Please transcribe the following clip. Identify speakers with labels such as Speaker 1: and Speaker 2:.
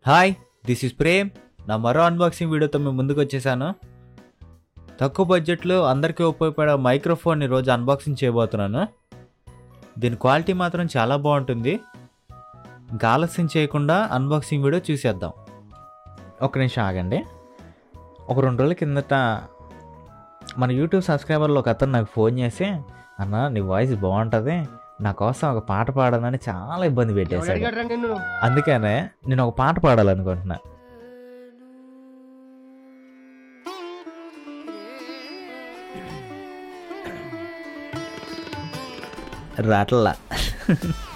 Speaker 1: hi this is Prem నా మరో unboxing వీడియోతో మేము ముందుకు వచ్చేసాను తక్కువ బడ్జెట్లో అందరికీ ఉపయోగపడే మైక్రోఫోన్ ఈరోజు అన్బాక్సింగ్ చేయబోతున్నాను దీని క్వాలిటీ మాత్రం చాలా బాగుంటుంది ఇంకా ఆలస్యం చేయకుండా అన్బాక్సింగ్ వీడియో చూసేద్దాం ఒక నిమిషం ఆగండి ఒక రెండు రోజుల కిందట మన యూట్యూబ్ సబ్స్క్రైబర్లో ఒక అతను నాకు ఫోన్ చేసి అన్న నీ వాయిస్ బాగుంటుంది నా కోసం ఒక పాట పాడనని చాలా ఇబ్బంది పెట్టేశాడు
Speaker 2: అడిగాడ్రా నిన్ను
Speaker 1: అందుకనే నేను ఒక పాట పాడాలనుకుంటున్నా రాట్లా